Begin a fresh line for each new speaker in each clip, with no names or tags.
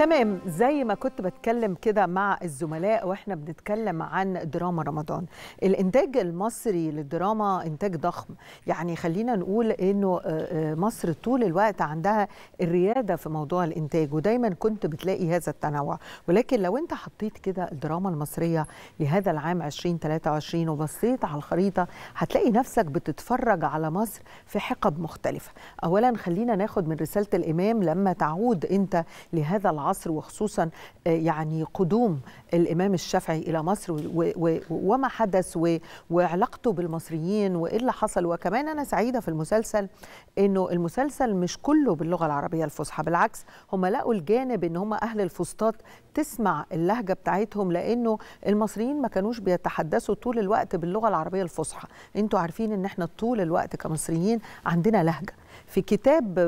تمام زي ما كنت بتكلم كده مع الزملاء واحنا بنتكلم عن دراما رمضان الانتاج المصري للدراما انتاج ضخم يعني خلينا نقول انه مصر طول الوقت عندها الرياده في موضوع الانتاج ودايما كنت بتلاقي هذا التنوع ولكن لو انت حطيت كده الدراما المصريه لهذا العام 2023 وبصيت على الخريطه هتلاقي نفسك بتتفرج على مصر في حقب مختلفه اولا خلينا ناخد من رساله الامام لما تعود انت لهذا العصر وخصوصا يعني قدوم الامام الشافعي الى مصر وما حدث وعلاقته بالمصريين وايه اللي حصل وكمان انا سعيده في المسلسل انه المسلسل مش كله باللغه العربيه الفصحى بالعكس هم لقوا الجانب ان هم اهل الفسطاط تسمع اللهجه بتاعتهم لانه المصريين ما كانوش بيتحدثوا طول الوقت باللغه العربيه الفصحى انتوا عارفين ان احنا طول الوقت كمصريين عندنا لهجه في كتاب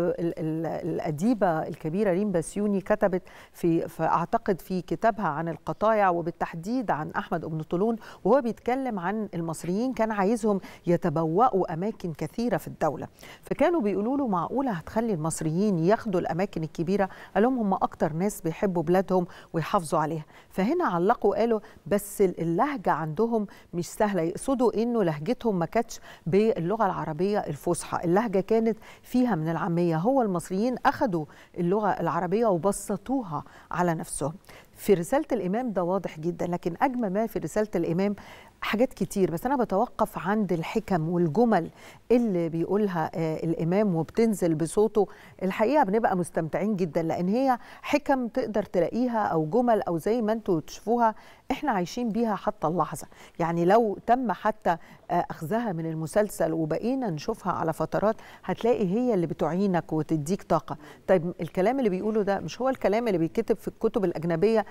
الأديبة الكبيرة ريم بسيوني كتبت في, في أعتقد في كتابها عن القطايع وبالتحديد عن أحمد أبن طولون وهو بيتكلم عن المصريين كان عايزهم يتبوأوا أماكن كثيرة في الدولة فكانوا بيقولوا له معقولة هتخلي المصريين ياخدوا الأماكن الكبيرة قال لهم هم أكتر ناس بيحبوا بلادهم ويحافظوا عليها فهنا علقوا قالوا بس اللهجة عندهم مش سهلة يقصدوا إنه لهجتهم ما كانتش باللغة العربية الفصحى اللهجة كانت فيها من العاميه هو المصريين اخذوا اللغه العربيه وبسطوها على نفسهم في رساله الامام ده واضح جدا لكن اجمل ما في رساله الامام حاجات كتير بس انا بتوقف عند الحكم والجمل اللي بيقولها الامام وبتنزل بصوته الحقيقه بنبقى مستمتعين جدا لان هي حكم تقدر تلاقيها او جمل او زي ما انتوا تشوفوها احنا عايشين بيها حتى اللحظه يعني لو تم حتى اخذها من المسلسل وبقينا نشوفها على فترات هتلاقي هي اللي بتعينك وتديك طاقه طيب الكلام اللي بيقوله ده مش هو الكلام اللي بيتكتب في الكتب الاجنبيه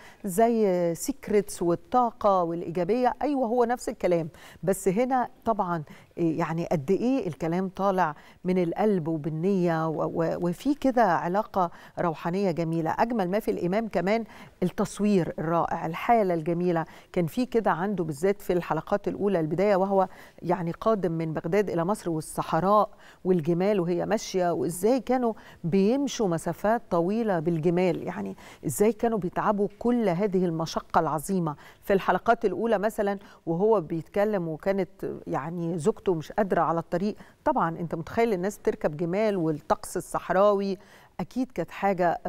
زي سيكريتس والطاقه والايجابيه ايوه هو نفس الكلام بس هنا طبعا يعني قد ايه الكلام طالع من القلب وبالنيه وفي كده علاقه روحانيه جميله اجمل ما في الامام كمان التصوير الرائع الحاله الجميله كان في كده عنده بالذات في الحلقات الاولى البدايه وهو يعني قادم من بغداد الى مصر والصحراء والجمال وهي ماشيه وازاي كانوا بيمشوا مسافات طويله بالجمال يعني ازاي كانوا بيتعبوا كل هذه المشقه العظيمه في الحلقات الاولى مثلا وهو بيتكلم وكانت يعني زوجته مش قادره على الطريق طبعا انت متخيل الناس تركب جمال والطقس الصحراوي اكيد كانت حاجه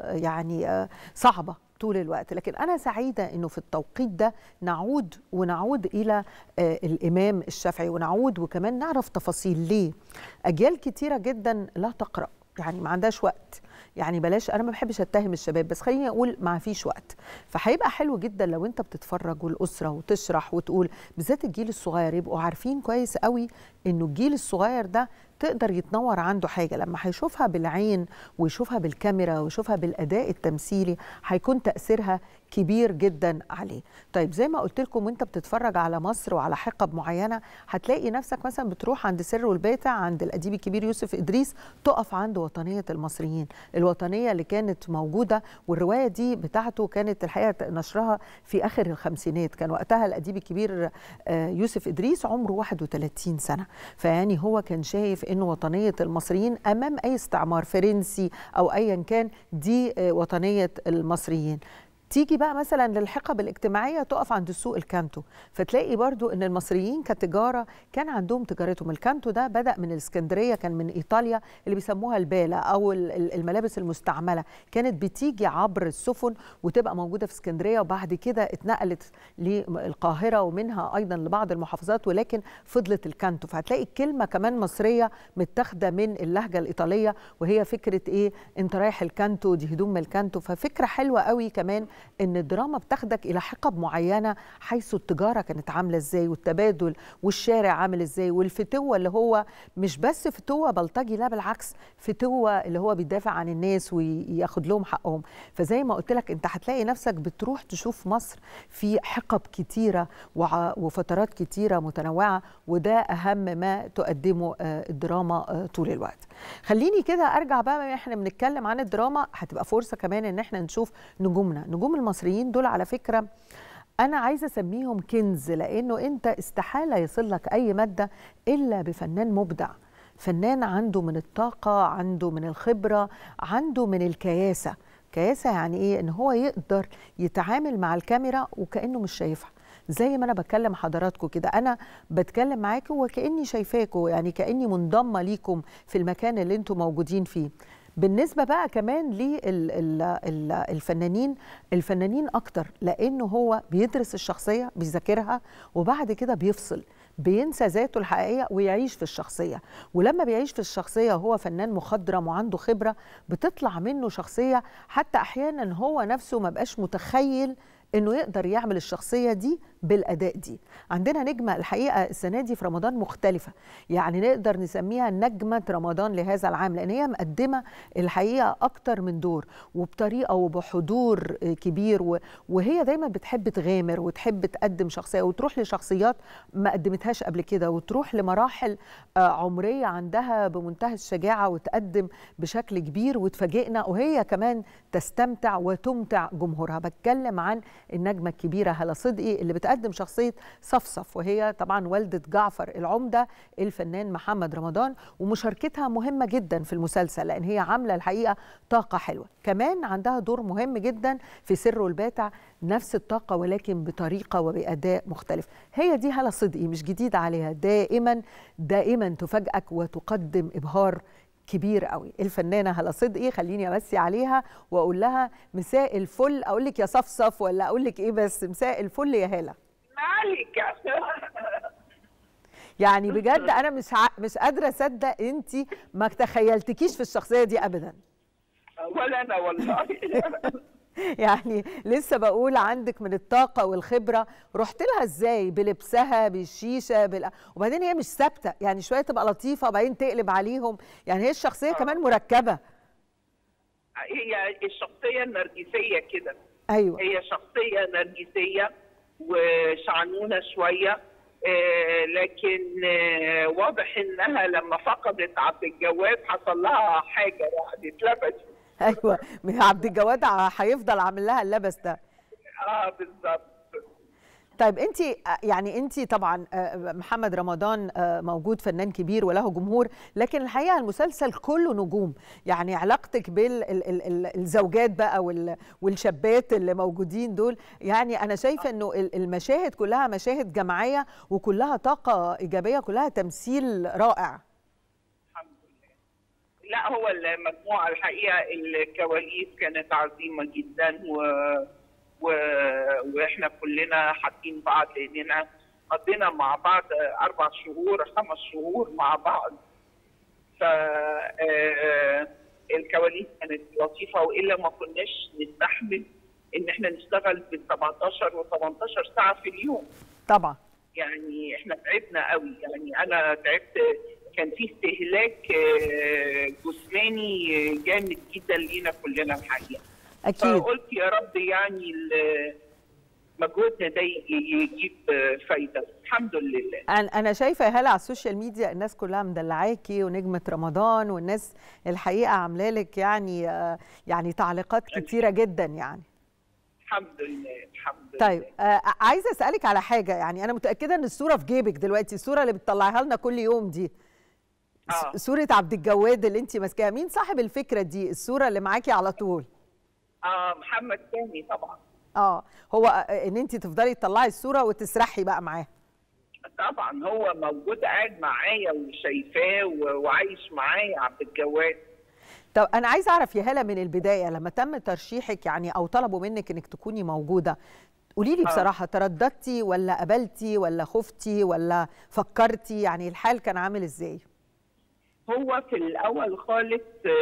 يعني صعبه طول الوقت لكن أنا سعيدة أنه في التوقيت ده نعود ونعود إلى الإمام الشافعي ونعود وكمان نعرف تفاصيل ليه أجيال كتيرة جدا لا تقرأ يعني ما عندهاش وقت يعني بلاش انا ما بحبش اتهم الشباب بس خليني اقول ما فيش وقت فهيبقى حلو جدا لو انت بتتفرج والاسره وتشرح وتقول بالذات الجيل الصغير يبقوا عارفين كويس قوي انه الجيل الصغير ده تقدر يتنور عنده حاجه لما هيشوفها بالعين ويشوفها بالكاميرا ويشوفها بالاداء التمثيلي هيكون تاثيرها كبير جدا عليه طيب زي ما قلت لكم وانت بتتفرج على مصر وعلى حقب معينه هتلاقي نفسك مثلا بتروح عند سر والباتع عند الاديب الكبير يوسف ادريس تقف عند وطنيه المصريين الوطنيه اللي كانت موجوده والروايه دي بتاعته كانت الحقيقه نشرها في اخر الخمسينات كان وقتها الاديب الكبير يوسف ادريس عمره 31 سنه فيعني هو كان شايف انه وطنيه المصريين امام اي استعمار فرنسي او ايا كان دي وطنيه المصريين تيجي بقى مثلا للحقب الاجتماعيه تقف عند السوق الكانتو فتلاقي برضو ان المصريين كتجاره كان عندهم تجارتهم الكانتو ده بدا من الاسكندريه كان من ايطاليا اللي بيسموها الباله او الملابس المستعمله كانت بتيجي عبر السفن وتبقى موجوده في اسكندريه وبعد كده اتنقلت للقاهره ومنها ايضا لبعض المحافظات ولكن فضلت الكانتو فهتلاقي الكلمه كمان مصريه متاخده من اللهجه الايطاليه وهي فكره ايه انت رايح الكانتو دي هدوم الكانتو ففكره حلوه قوي كمان ان الدراما بتاخدك الى حقب معينه حيث التجاره كانت عامله ازاي والتبادل والشارع عامل ازاي والفتوه اللي هو مش بس فتوه بلطجي لا بالعكس فتوه اللي هو بيدافع عن الناس وياخد لهم حقهم فزي ما قلت لك انت هتلاقي نفسك بتروح تشوف مصر في حقب كتيره وفترات كتيره متنوعه وده اهم ما تقدمه الدراما طول الوقت خليني كده ارجع بقى احنا بنتكلم عن الدراما هتبقى فرصه كمان ان احنا نشوف نجومنا نجوم المصريين دول على فكره انا عايزه اسميهم كنز لانه انت استحاله يصل لك اي ماده الا بفنان مبدع فنان عنده من الطاقه عنده من الخبره عنده من الكياسه كياسه يعني ايه ان هو يقدر يتعامل مع الكاميرا وكانه مش شايفها زي ما انا بكلم حضراتكم كده انا بتكلم معاكم وكاني شايفاكم يعني كاني منضمه ليكم في المكان اللي انتم موجودين فيه بالنسبة بقى كمان للفنانين الفنانين أكتر لأنه هو بيدرس الشخصية بيذاكرها وبعد كده بيفصل بينسى ذاته الحقيقيه ويعيش في الشخصيه ولما بيعيش في الشخصيه وهو فنان مخضرم وعنده خبره بتطلع منه شخصيه حتى احيانا هو نفسه ما بقاش متخيل انه يقدر يعمل الشخصيه دي بالاداء دي عندنا نجمه الحقيقه السنه دي في رمضان مختلفه يعني نقدر نسميها نجمه رمضان لهذا العام لان هي مقدمه الحقيقه اكتر من دور وبطريقه وبحضور كبير وهي دايما بتحب تغامر وتحب تقدم شخصيه وتروح لشخصيات ما قدمتهاش قبل كده وتروح لمراحل عمريه عندها بمنتهى الشجاعه وتقدم بشكل كبير وتفاجئنا وهي كمان تستمتع وتمتع جمهورها بتكلم عن النجمه الكبيره هلا صدقي اللي بتقدم شخصيه صفصف وهي طبعا والده جعفر العمده الفنان محمد رمضان ومشاركتها مهمه جدا في المسلسل لان هي عامله الحقيقه طاقه حلوه كمان عندها دور مهم جدا في سر الباتع نفس الطاقه ولكن بطريقه وباداء مختلف هي دي هلا صدقي مش جديد عليها دائما دائما تفاجئك وتقدم ابهار كبير قوي الفنانه هلا صدقي خليني امسي عليها واقول لها مساء الفل اقول لك يا صفصف ولا اقول لك ايه بس مساء الفل يا هاله
معلك
يعني بجد انا مش ع... مش قادره اصدق انت ما تخيلتكيش في الشخصيه دي ابدا
ولا انا والله
يعني لسه بقول عندك من الطاقه والخبره رحت لها ازاي بلبسها بالشيشه بال... وبعدين هي مش ثابته يعني شويه تبقى لطيفه وبعدين تقلب عليهم يعني هي الشخصيه آه. كمان مركبه
هي الشخصيه النرجسيه كده
ايوه
هي شخصيه نرجسيه وشعنونه شويه آه لكن آه واضح انها لما فقدت عبد الجواد حصل لها حاجه يعني اتلبست
ايوه عبد الجواد هيفضل عامل لها اللبس ده
اه بالظبط
طيب انت يعني انت طبعا محمد رمضان موجود فنان كبير وله جمهور لكن الحقيقه المسلسل كله نجوم يعني علاقتك بالزوجات بقى والشابات اللي موجودين دول يعني انا شايفه انه المشاهد كلها مشاهد جماعيه وكلها طاقه ايجابيه كلها تمثيل رائع
لا هو المجموعه الحقيقه الكواليس كانت عظيمه جدا و... و... واحنا كلنا حاطين بعض لاننا قضينا مع بعض اربع شهور خمس شهور مع بعض ف الكواليس كانت لطيفه والا ما كناش نستحمل ان احنا نشتغل بال 17 و 18 ساعه في اليوم
طبعا
يعني احنا تعبنا قوي يعني انا تعبت كان في استهلاك جسماني جامد جدا لينا كلنا الحقيقه
اكيد
فقلت يا رب يعني مجهودنا ده يجيب فايده الحمد لله
انا انا شايفه يا هلا على السوشيال ميديا الناس كلها مدلعاكي ونجمه رمضان والناس الحقيقه عامله لك يعني يعني تعليقات كتيره جدا يعني
الحمد لله الحمد لله
طيب آه عايزه اسالك على حاجه يعني انا متاكده ان الصوره في جيبك دلوقتي الصوره اللي بتطلعيها لنا كل يوم دي
آه.
صوره عبد الجواد اللي انت ماسكاها مين صاحب الفكره دي الصوره اللي معاكي على طول
اه محمد سامي طبعا
اه هو ان انت تفضلي تطلعي الصوره وتسرحي بقى معاه
طبعا هو موجود قاعد معايا وشايفاه وعايش معايا عبد الجواد
طب انا عايزه اعرف يا هاله من البدايه لما تم ترشيحك يعني او طلبوا منك انك تكوني موجوده قولي لي بصراحه آه. ترددتي ولا قبلتي ولا خفتي ولا فكرتي يعني الحال كان عامل ازاي
هو في الاول خالص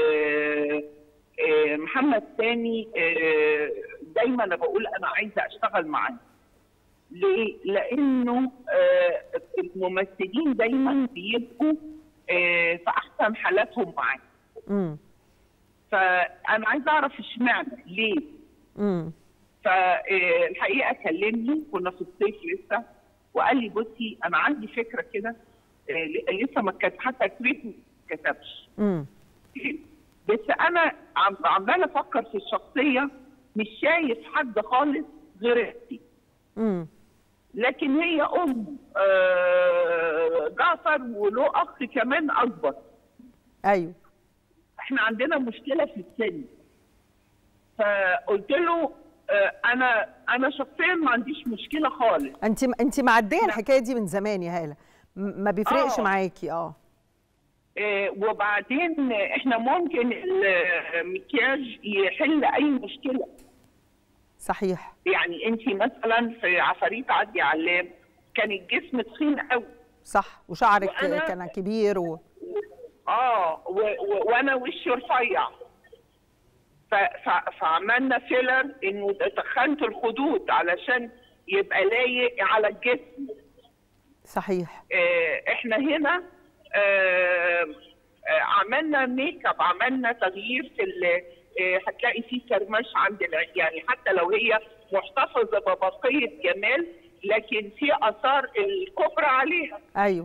محمد سامي دايما انا بقول انا عايزه اشتغل معاه ليه؟ لانه الممثلين دايما بيبقوا في احسن حالاتهم معاه
امم
فانا عايزه اعرف اشمعنى ليه؟
امم
فالحقيقه كلمني كنا في الصيف لسه وقال لي بصي انا عندي فكره كده لسه ما كانت حتى كريت ما كتبش
امم
بس انا عماله افكر في الشخصيه مش شايف حد خالص غير اختي
امم
لكن هي ام آه جعفر وله اخ كمان اكبر
ايوه
احنا عندنا مشكله في السن فقلت له آه، انا انا شخصيا ما عنديش مشكله خالص
انت انت معديه الحكايه دي من زمان يا هاله م- ما بيفرقش
آه.
معاكي اه
آه، وبعدين احنا ممكن المكياج يحل اي مشكله
صحيح
يعني انت مثلا في عفاريت عدي علام كان الجسم تخين قوي
صح وشعرك
وأنا-
كان كبير و...
اه و و وانا وشي رفيع ف ف فعملنا فيلر انه تخنت الخدود علشان يبقى لايق على الجسم
صحيح
آه، احنا هنا آه، آه، عملنا ميك اب عملنا تغيير في ال- آه، هتلاقي فيه كرمش عند الع- يعني حتى لو هي محتفظه ببقيه جمال لكن في اثار الكبرى عليها
ايوه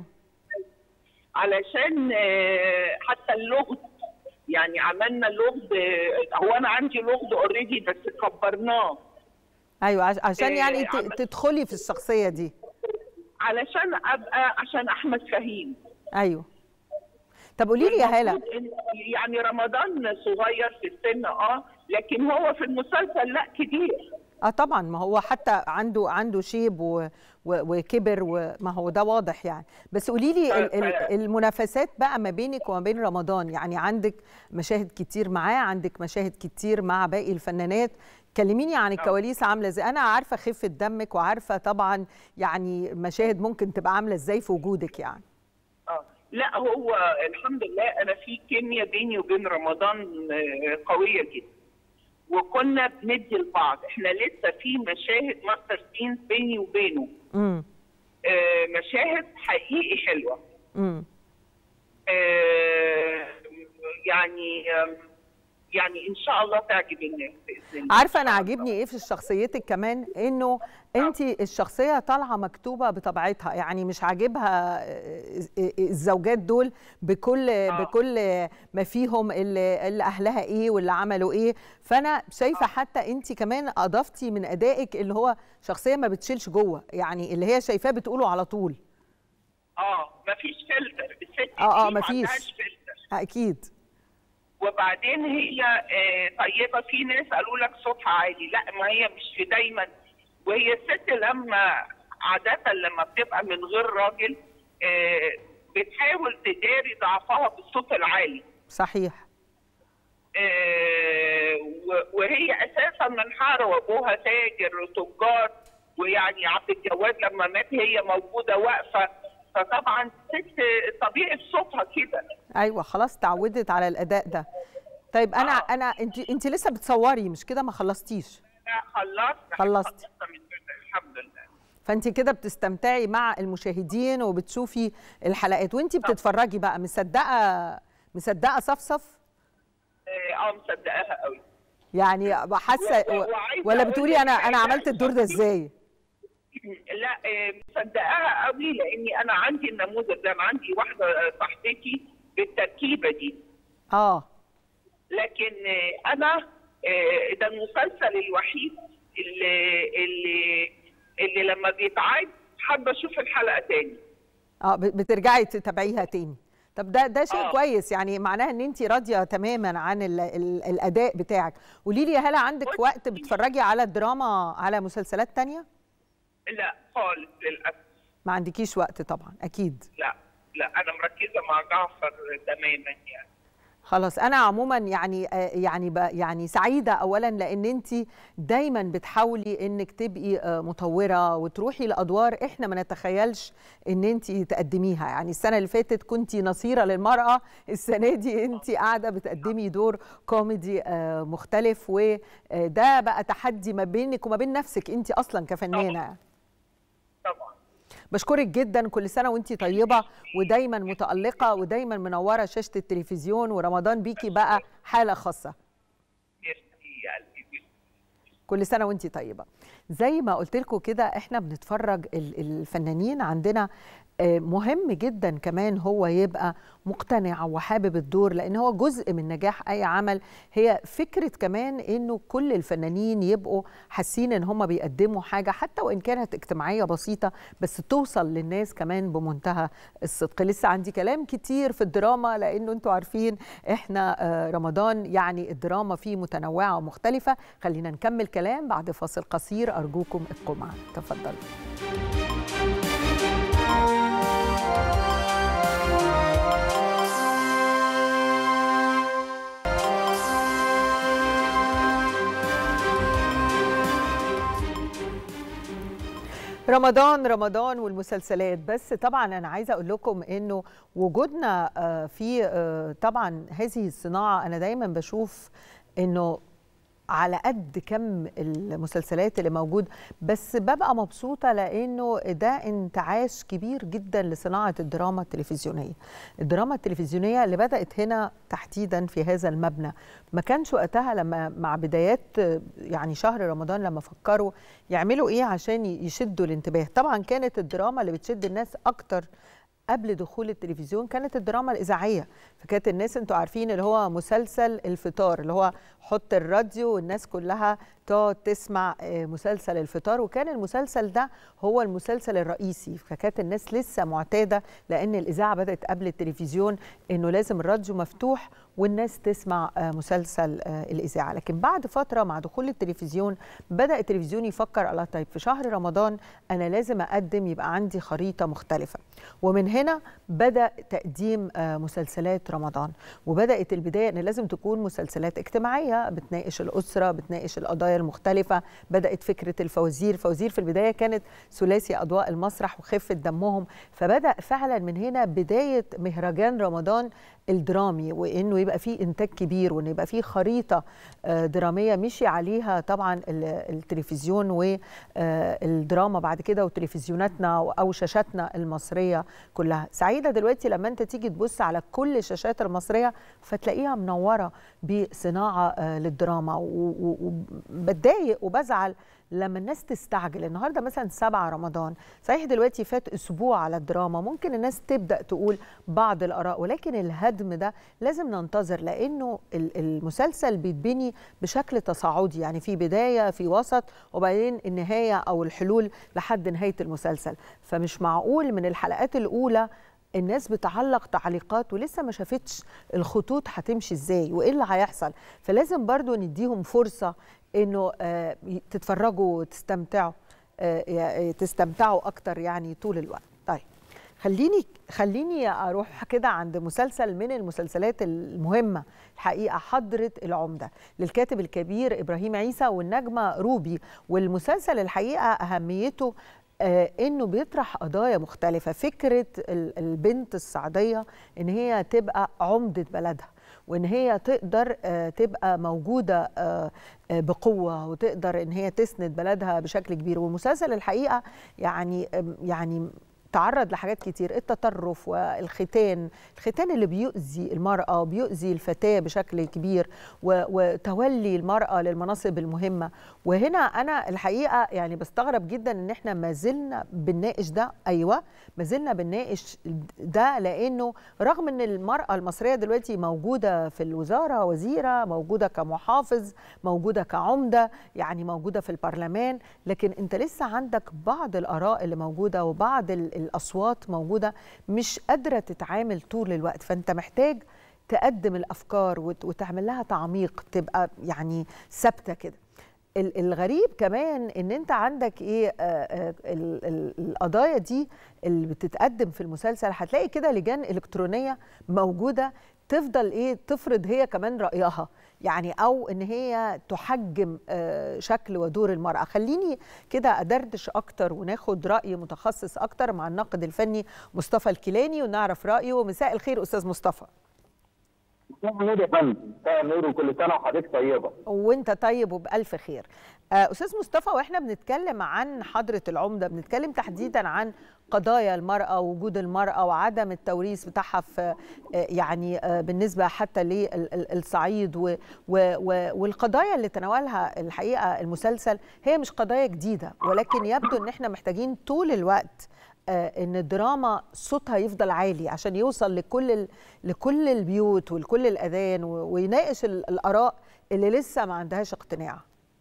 علشان آه، حتى اللغز يعني عملنا لغز آه، هو انا عندي لغز اوريدي بس كبرناه
ايوه عش- عشان
إيه،
يعني ت-
عم-
تدخلي في الشخصيه دي
علشان ابقى عشان احمد فهيم
ايوه طب قولي لي يا هاله
المفروض إن- يعني رمضان صغير في السن اه لكن هو في المسلسل لا كبير
اه طبعا ما هو حتى عنده عنده شيب و... و... وكبر وما هو ده واضح يعني بس قولي لي ال... ال...
ف-
المنافسات بقى ما بينك وما بين رمضان يعني عندك مشاهد كتير معاه عندك مشاهد كتير مع باقي الفنانات كلميني عن الكواليس عامله ازاي انا عارفه خفه دمك وعارفه طبعا يعني مشاهد ممكن تبقى عامله ازاي في وجودك يعني
اه لا هو الحمد لله انا في كيمياء بيني وبين رمضان آه، قويه جدا وكنا بندي لبعض احنا لسه في مشاهد ماستر سينز بيني وبينه
امم
آه، مشاهد حقيقي حلوه
امم
آه، يعني آم، يعني ان شاء الله تعجب الناس باذن الله
عارفه انا عاجبني ايه في شخصيتك كمان انه انت الشخصيه طالعه مكتوبه بطبيعتها يعني مش عاجبها الزوجات دول بكل
آه.
بكل ما فيهم اللي, اللي اهلها ايه واللي عملوا ايه فانا شايفه حتى انت كمان اضفتي من ادائك اللي هو شخصيه ما بتشيلش جوه يعني اللي هي شايفاه بتقوله على طول
اه مفيش فلتر الست
آه، آه،
دي ما
مفيش.
عندهاش فلتر
اكيد
وبعدين هي آه، طيبه في ناس قالوا لك صوتها عالي لا ما هي مش في دايما وهي الست لما عاده لما بتبقى من غير راجل آه، بتحاول تداري ضعفها بالصوت العالي
صحيح
آه، و- وهي اساسا من حاره وابوها تاجر وتجار ويعني عبد الجواد لما مات هي موجوده واقفه فطبعا ست طبيعه صوتها كده
ايوه خلاص تعودت على الاداء ده طيب انا
آه.
انا انت انت لسه بتصوري مش كده ما خلصتيش
لا، خلصت
خلصت.
خلصت من كده، الحمد لله
فانت كده بتستمتعي مع المشاهدين وبتشوفي الحلقات وانت بتتفرجي بقى مصدقه مصدقه صفصف
اه آه، مصدقاها قوي
يعني حاسه
و-
و-
وعايزة
ولا
أقول
بتقولي
لك
انا انا
حاجة.
عملت الدور ده ازاي
لا آه، مصدقاها قوي لاني انا عندي النموذج ده انا عندي واحده صاحبتي بالتركيبه دي
اه
لكن آه، انا آه، ده المسلسل الوحيد اللي اللي اللي لما بيتعاد حابه اشوف الحلقه تاني
اه ب- بترجعي تتابعيها تاني طب ده ده شيء
آه.
كويس يعني معناها ان انت راضيه تماما عن ال ال الاداء بتاعك قولي لي هل عندك
بصي.
وقت بتتفرجي على دراما على مسلسلات تانية
لا خالص للاسف
ما عندكيش وقت طبعا اكيد
لا لا انا مركزه مع جعفر تماما يعني
خلاص انا عموما يعني آه، يعني ب- يعني سعيده اولا لان انت دايما بتحاولي انك تبقي آه، مطوره وتروحي لادوار احنا ما نتخيلش ان انت تقدميها يعني السنه اللي فاتت كنت نصيره للمراه السنه دي انت قاعده بتقدمي دور كوميدي آه، مختلف وده بقى تحدي ما بينك وما بين نفسك انت اصلا كفنانه يعني.
طبعا
بشكرك جدا كل سنه وانت طيبه ودايما متالقه ودايما منوره شاشه التلفزيون ورمضان بيكي بقى حاله خاصه
ميرسي يا قلبي
كل سنه وانت طيبه زي ما قلت لكم كده احنا بنتفرج الفنانين عندنا مهم جدا كمان هو يبقى مقتنع وحابب الدور لان هو جزء من نجاح اي عمل هي فكره كمان انه كل الفنانين يبقوا حاسين ان هم بيقدموا حاجه حتى وان كانت اجتماعيه بسيطه بس توصل للناس كمان بمنتهى الصدق لسه عندي كلام كتير في الدراما لانه انتوا عارفين احنا رمضان يعني الدراما فيه متنوعه ومختلفه خلينا نكمل كلام بعد فاصل قصير ارجوكم ابقوا معنا تفضلوا رمضان رمضان والمسلسلات بس طبعا انا عايزه اقول لكم انه وجودنا في طبعا هذه الصناعه انا دايما بشوف انه على قد كم المسلسلات اللي موجود بس ببقى مبسوطة لأنه ده انتعاش كبير جدا لصناعة الدراما التلفزيونية الدراما التلفزيونية اللي بدأت هنا تحديدا في هذا المبنى ما كانش وقتها لما مع بدايات يعني شهر رمضان لما فكروا يعملوا ايه عشان يشدوا الانتباه طبعا كانت الدراما اللي بتشد الناس اكتر قبل دخول التلفزيون كانت الدراما الإذاعية فكانت الناس انتوا عارفين اللي هو مسلسل الفطار اللي هو حط الراديو والناس كلها تقعد تسمع مسلسل الفطار وكان المسلسل ده هو المسلسل الرئيسي فكانت الناس لسه معتادة لأن الإذاعة بدأت قبل التلفزيون إنه لازم الراديو مفتوح والناس تسمع مسلسل الإذاعة لكن بعد فترة مع دخول التلفزيون بدأ التلفزيون يفكر الله طيب في شهر رمضان أنا لازم أقدم يبقى عندي خريطة مختلفة ومن هنا بدأ تقديم مسلسلات رمضان وبدأت البداية أن لازم تكون مسلسلات اجتماعية بتناقش الأسرة بتناقش القضايا المختلفة بدأت فكرة الفوازير الفوازير في البداية كانت ثلاثي أضواء المسرح وخفة دمهم فبدأ فعلا من هنا بداية مهرجان رمضان الدرامي وانه يبقى فيه انتاج كبير وانه يبقى فيه خريطه دراميه مشي عليها طبعا التلفزيون والدراما بعد كده وتلفزيوناتنا او شاشاتنا المصريه كلها سعيده دلوقتي لما انت تيجي تبص على كل الشاشات المصريه فتلاقيها منوره بصناعه للدراما وبتضايق وبزعل لما الناس تستعجل النهارده مثلا 7 رمضان صحيح دلوقتي فات اسبوع على الدراما ممكن الناس تبدا تقول بعض الاراء ولكن الهدم ده لازم ننتظر لانه المسلسل بيتبني بشكل تصاعدي يعني في بدايه في وسط وبعدين النهايه او الحلول لحد نهايه المسلسل فمش معقول من الحلقات الاولى الناس بتعلق تعليقات ولسه ما شافتش الخطوط هتمشي ازاي وايه اللي هيحصل فلازم برضو نديهم فرصه انه آه تتفرجوا وتستمتعوا آه تستمتعوا اكتر يعني طول الوقت طيب خليني خليني اروح كده عند مسلسل من المسلسلات المهمه الحقيقه حضره العمده للكاتب الكبير ابراهيم عيسى والنجمه روبي والمسلسل الحقيقه اهميته آه انه بيطرح قضايا مختلفه فكره البنت السعوديه ان هي تبقى عمده بلدها وان هي تقدر تبقى موجوده بقوه وتقدر ان هي تسند بلدها بشكل كبير والمسلسل الحقيقه يعني يعني تعرض لحاجات كتير التطرف والختان الختان اللي بيؤذي المرأة وبيؤذي الفتاة بشكل كبير وتولي المرأة للمناصب المهمة وهنا أنا الحقيقة يعني بستغرب جدا إن إحنا ما زلنا بنناقش ده أيوة ما زلنا بنناقش ده لأنه رغم إن المرأة المصرية دلوقتي موجودة في الوزارة وزيرة موجودة كمحافظ موجودة كعمدة يعني موجودة في البرلمان لكن أنت لسه عندك بعض الآراء اللي موجودة وبعض الاصوات موجوده مش قادره تتعامل طول الوقت فانت محتاج تقدم الافكار وتعمل لها تعميق تبقى يعني ثابته كده الغريب كمان ان انت عندك ايه آآ آآ القضايا دي اللي بتتقدم في المسلسل هتلاقي كده لجان الكترونيه موجوده تفضل ايه تفرض هي كمان رايها يعني او ان هي تحجم شكل ودور المراه خليني كده ادردش اكتر وناخد راي متخصص اكتر مع الناقد الفني مصطفى الكيلاني ونعرف رايه مساء الخير استاذ مصطفى
مساء النور يا فندم مساء النور وكل سنه وحضرتك طيبه
وانت طيب وبالف خير استاذ مصطفى واحنا بنتكلم عن حضره العمده بنتكلم تحديدا عن قضايا المراه ووجود المراه وعدم التوريث بتاعها في يعني بالنسبه حتى للصعيد والقضايا اللي تناولها الحقيقه المسلسل هي مش قضايا جديده ولكن يبدو ان احنا محتاجين طول الوقت ان الدراما صوتها يفضل عالي عشان يوصل لكل لكل البيوت ولكل الاذان ويناقش الاراء اللي لسه ما عندهاش اقتناع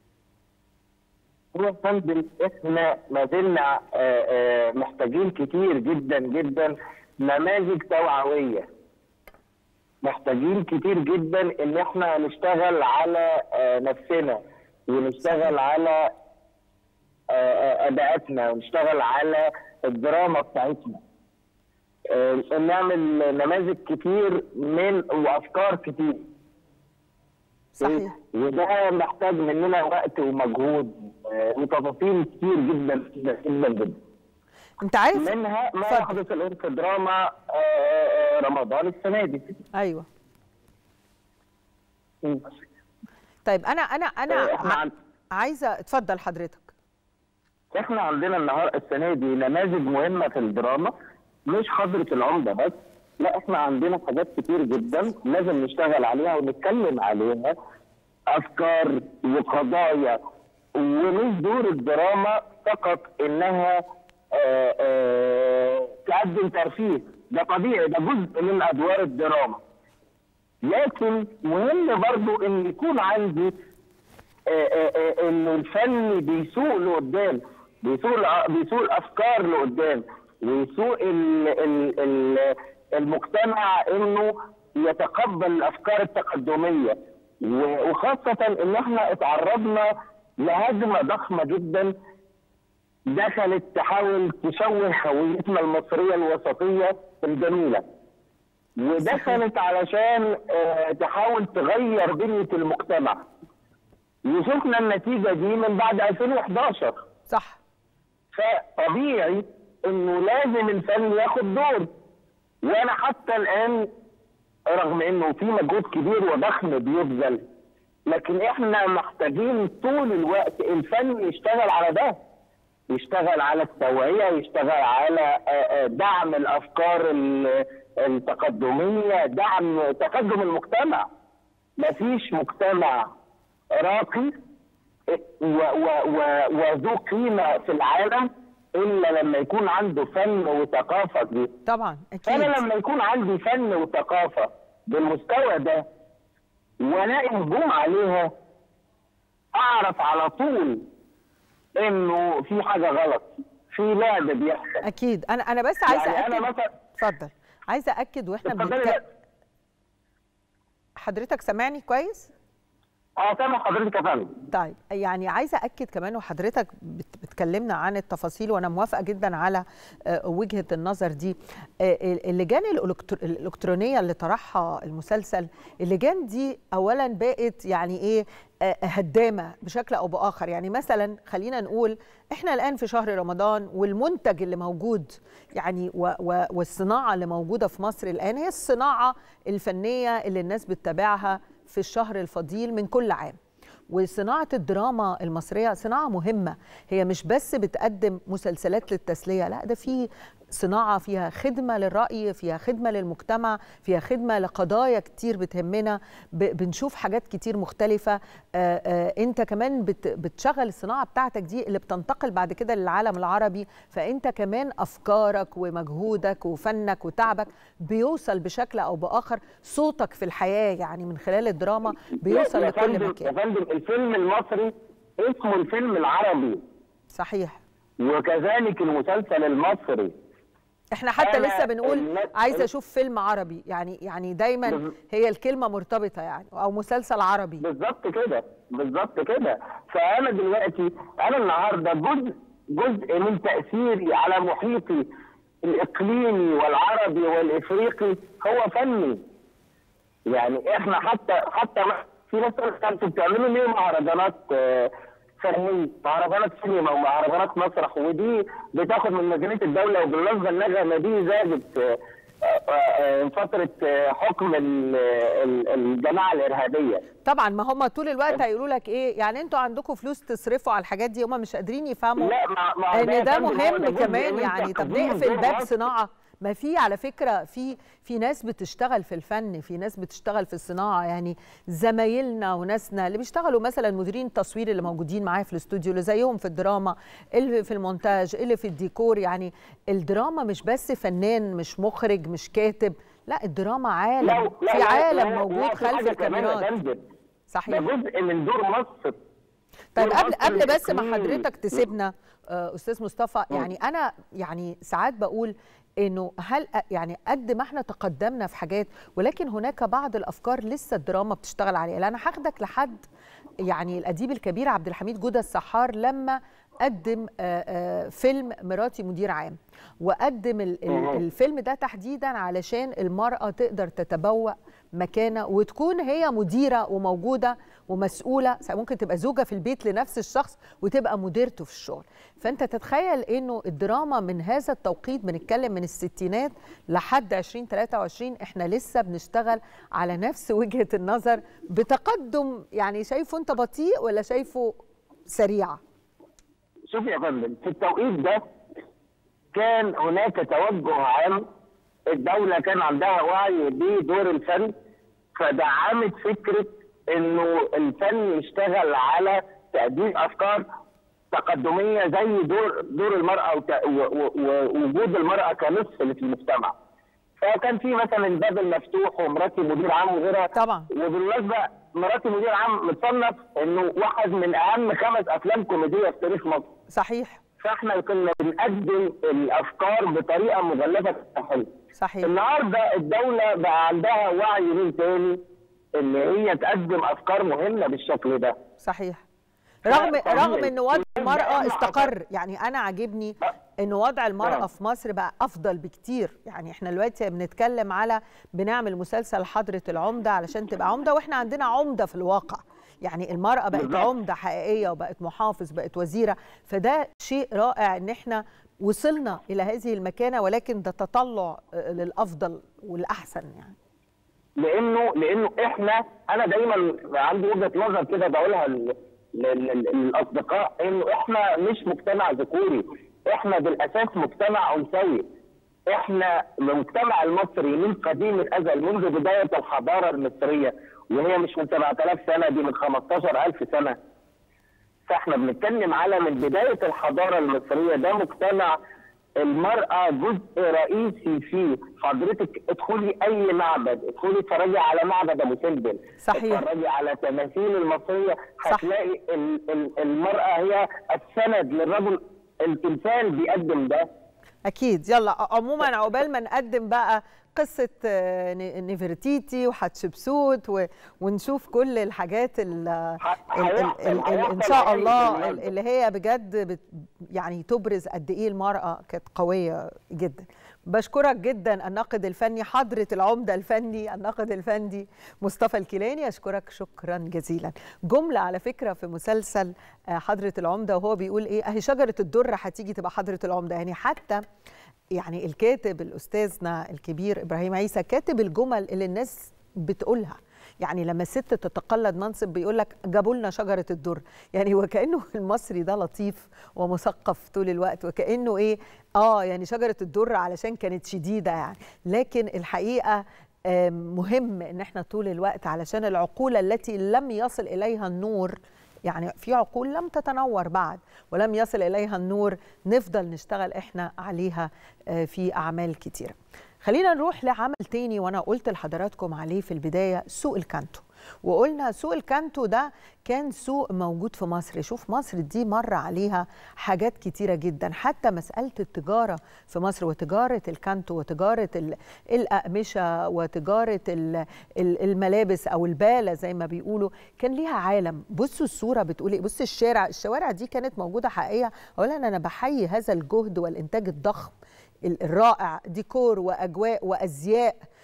هو فندم احنا ما زلنا محتاجين كتير جدا جدا نماذج توعويه محتاجين كتير جدا ان احنا نشتغل على نفسنا ونشتغل على اداءاتنا ونشتغل على الدراما بتاعتنا نعمل نماذج كتير من وافكار كتير
صحيح
وده محتاج مننا وقت ومجهود وتفاصيل كتير جدا جدا جدا جدا
انت عارف
منها ما
اتفضل.
يحدث الان في دراما رمضان السنه دي
ايوه طيب انا انا انا
احنا عن-
عايزه اتفضل حضرتك
احنا عندنا النهار السنه دي نماذج مهمه في الدراما مش حضره العمده بس لا احنا عندنا حاجات كتير جدا لازم نشتغل عليها ونتكلم عليها افكار وقضايا ومش دور الدراما فقط انها آآ آآ تقدم ترفيه ده طبيعي ده جزء من ادوار الدراما لكن مهم برضو ان يكون عندي آه، آه، آه، انه الفن بيسوق لقدام بيسوق الع- بيسوق الافكار لقدام ويسوق ال ال ال المجتمع انه يتقبل الافكار التقدميه و- وخاصه ان احنا اتعرضنا لهجمه ضخمه جدا دخلت تحاول تشوه هويتنا المصريه الوسطيه الجميله ودخلت علشان آه، تحاول تغير بنيه المجتمع وشفنا النتيجه دي من بعد 2011
صح
فطبيعي انه لازم الفن ياخد دور وانا حتى الان رغم انه في مجهود كبير وضخم بيبذل لكن احنا محتاجين طول الوقت الفن يشتغل على ده يشتغل على التوعية يشتغل على آه، آه، دعم الأفكار ال- التقدمية دعم تقدم المجتمع مفيش مجتمع راقي و- و- و- وذو قيمة في العالم إلا لما يكون عنده فن وثقافة كبيرة
طبعا اكيد
فانا لما يكون عندي فن وثقافه بالمستوى ده والاقي هجوم عليها اعرف على طول انه في حاجه غلط في لعب بيحصل
اكيد انا انا بس عايزه
يعني انا
اكد
مثلا
اتفضل عايزه اكد واحنا
اتفضلي
بنتكلم
بقى.
حضرتك سامعني كويس
اه سامع حضرتك يا فندم
طيب يعني عايزه اكد كمان وحضرتك بت- بتكلمنا عن التفاصيل وانا موافقه جدا على آه، وجهه النظر دي آه، اللجان الإلكتر- الالكترونيه اللي طرحها المسلسل اللجان دي اولا بقت يعني ايه آه، هدامه بشكل او باخر يعني مثلا خلينا نقول احنا الان في شهر رمضان والمنتج اللي موجود يعني و و والصناعه اللي موجوده في مصر الان هي الصناعه الفنيه اللي الناس بتتابعها في الشهر الفضيل من كل عام وصناعة الدراما المصرية صناعة مهمة هي مش بس بتقدم مسلسلات للتسلية لا ده في صناعة فيها خدمة للرأي فيها خدمة للمجتمع فيها خدمة لقضايا كتير بتهمنا ب- بنشوف حاجات كتير مختلفة آه، آه، انت كمان بت- بتشغل الصناعة بتاعتك دي اللي بتنتقل بعد كده للعالم العربي فانت كمان افكارك ومجهودك وفنك وتعبك بيوصل بشكل او باخر صوتك في الحياة يعني من خلال الدراما بيوصل
يا
لكل
فندم- يا
مكان
فندم الفيلم المصري اسمه الفيلم العربي
صحيح
وكذلك المسلسل المصري
احنا حتى
أنا
لسه بنقول
الناس-
عايزه اشوف فيلم عربي يعني يعني دايما
بز-
هي الكلمه مرتبطه يعني او مسلسل عربي
بالظبط كده بالظبط كده فانا دلوقتي انا النهارده جزء جزء من تاثيري على محيطي الاقليمي والعربي والافريقي هو فني يعني احنا حتى حتى في ناس تقول لك انتوا بتعملوا ليه مهرجانات آه، فنيه مهرجانات سينما ومهرجانات مسرح ودي بتاخد من ميزانيه الدوله وبالمناسبه النغمه دي زادت آه، آه، فتره حكم الجماعه الارهابيه
طبعا ما هم طول الوقت هيقولوا لك ايه يعني انتوا عندكم فلوس تصرفوا على الحاجات دي هم مش قادرين يفهموا
لا ما ما
ان ده مهم كمان يعني طب نقفل باب صناعه ما في على فكره في في ناس بتشتغل في الفن في ناس بتشتغل في الصناعه يعني زمايلنا وناسنا اللي بيشتغلوا مثلا مديرين التصوير اللي موجودين معايا في الاستوديو اللي زيهم في الدراما اللي في المونتاج اللي في الديكور يعني الدراما مش بس فنان مش مخرج مش كاتب لا الدراما عالم
لا لا
في
لا
عالم
لا
موجود
لا في
خلف
حاجة كمان يا
الكاميرات
فندم. ده
صحيح
جزء من دور مصر
طيب
دور
قبل
مصر
قبل بس ما
الإقليمي.
حضرتك تسيبنا آه، استاذ مصطفى يعني انا يعني ساعات بقول انه هل يعني قد ما احنا تقدمنا في حاجات ولكن هناك بعض الافكار لسه الدراما بتشتغل عليها لأن انا هاخدك لحد يعني الاديب الكبير عبد الحميد جودة السحار لما قدم آه، آه، فيلم مراتي مدير عام وقدم ال- ال-
مهم.
الفيلم ده تحديدا علشان المرأة تقدر تتبوأ مكانة وتكون هي مديرة وموجودة ومسؤولة ممكن تبقى زوجة في البيت لنفس الشخص وتبقى مديرته في الشغل فأنت تتخيل أنه الدراما من هذا التوقيت بنتكلم من الستينات لحد 2023 احنا لسه بنشتغل على نفس وجهة النظر بتقدم يعني شايفه أنت بطيء ولا شايفه سريع
شوف يا فندم في التوقيت ده كان هناك توجه عام الدولة كان عندها وعي بدور الفن فدعمت فكرة انه الفن يشتغل على تقديم افكار تقدمية زي دور دور المرأة وت- و- و- ووجود المرأة كنصف في المجتمع. فكان في مثلا الباب المفتوح ومراتي مدير عام وغيرها
طبعا
وبالمناسبه مراتي مدير عام متصنف انه واحد من اهم خمس افلام كوميديه في تاريخ مصر
صحيح
فاحنا كنا بنقدم الافكار بطريقه مغلفه حلوه
صحيح
النهارده الدوله بقى عندها وعي من تاني ان هي تقدم افكار مهمه بالشكل ده
صحيح رغم
طبيعي.
رغم ان وضع المراه
أهم
استقر يعني انا عاجبني ان وضع المراه
آه.
في مصر بقى افضل بكتير يعني احنا دلوقتي بنتكلم على بنعمل مسلسل حضره العمده علشان تبقى عمده واحنا عندنا عمده في الواقع يعني المراه بقت
بالظبط.
عمده حقيقيه وبقت محافظ بقت وزيره فده شيء رائع ان احنا وصلنا الى هذه المكانه ولكن ده تطلع آه، للافضل والاحسن يعني
لانه لانه احنا انا دايما عندي وجهه نظر كده بقولها لل- لل- لل- للاصدقاء انه احنا مش مجتمع ذكوري احنا بالاساس مجتمع انثوي احنا المجتمع المصري من قديم الازل منذ بدايه الحضاره المصريه وهي مش من 7000 سنه دي من 15000 سنه فاحنا بنتكلم على من بدايه الحضاره المصريه ده مجتمع المرأة جزء رئيسي فيه حضرتك ادخلي أي معبد ادخلي اتفرجي على معبد أبو سمبل
صحيح.
اتفرجي على تماثيل المصرية
صح.
هتلاقي ال- ال- المرأة هي السند للرجل التمثال بيقدم ده
اكيد يلا عموما عقبال ما نقدم بقى قصه آه، ن- نفرتيتي وحتشبسوت و- ونشوف كل الحاجات ال
ح-
ال- ال-
هيحصل-
ال- ال- ان
هيحصل
شاء
عيد
الله
النهاردة.
ال- اللي هي بجد بت يعني تبرز قد ايه المراه كانت قويه جدا بشكرك جدا الناقد الفني حضره العمده الفني الناقد الفني مصطفى الكيلاني اشكرك شكرا جزيلا جمله على فكره في مسلسل آه، حضره العمده وهو بيقول ايه اهي شجره الدر هتيجي تبقى حضره العمده يعني حتى يعني الكاتب الاستاذنا الكبير ابراهيم عيسى كاتب الجمل اللي الناس بتقولها يعني لما الست تتقلد منصب بيقول لك جابوا لنا شجره الدر يعني وكانه المصري ده لطيف ومثقف طول الوقت وكانه ايه اه يعني شجره الدر علشان كانت شديده يعني لكن الحقيقه آم، مهم ان احنا طول الوقت علشان العقول التي لم يصل اليها النور يعني في عقول لم تتنور بعد ولم يصل اليها النور نفضل نشتغل احنا عليها آه، في اعمال كتيره خلينا نروح لعمل تاني وانا قلت لحضراتكم عليه في البدايه سوق الكانتو وقلنا سوق الكانتو ده كان سوق موجود في مصر شوف مصر دي مر عليها حاجات كتيرة جدا حتى مسألة التجارة في مصر وتجارة الكانتو وتجارة ال- الأقمشة وتجارة ال- ال- الملابس أو البالة زي ما بيقولوا كان ليها عالم بصوا الصورة بتقول ايه بصوا الشارع الشوارع دي كانت موجودة حقيقية أولا أنا بحيي هذا الجهد والإنتاج الضخم ال- الرائع ديكور واجواء وازياء